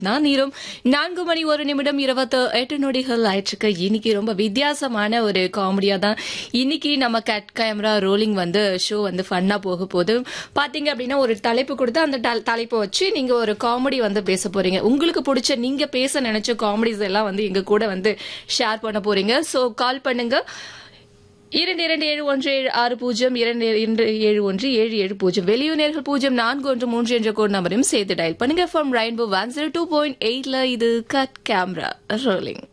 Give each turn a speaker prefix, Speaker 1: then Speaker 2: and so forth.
Speaker 1: நான் நீரும் நான்கு மணி ஒரு நிமிடம் இருபத்து எட்டு நொடிகள் ஆயிற்றுக்கு இன்னைக்கு ரொம்ப வித்தியாசமான ஒரு காமெடியா தான் இன்னைக்கு நம்ம கட் கேமரா ரோலிங் வந்து ஷோ வந்து ஃபன்னா போக போகுது பாத்தீங்க அப்படின்னா ஒரு தலைப்பு கொடுத்து அந்த தல- தலைப்பை வச்சு நீங்க ஒரு காமெடி வந்து பேச போறீங்க உங்களுக்கு பிடிச்ச நீங்க பேச நினைச்ச காமெடிஸ் எல்லாம் வந்து எங்க கூட வந்து ஷேர் பண்ண போறீங்க சோ கால் பண்ணுங்க இரண்டு இரண்டு ஏழு ஒன்று ஏழு ஆறு பூஜ்ஜியம் இரண்டு இரண்டு ஏழு ஒன்று ஏழு ஏழு பூஜ்ஜியம் வெளியூனர்கள் பூஜ்ஜியம் நான்கு ஒன்று மூன்று என்ற கோட் நம்பரையும் சேர்த்து டயல் பண்ணுங்க from rainbow one zero two point எயிட்ல இது கட் கேமரா ரோலிங்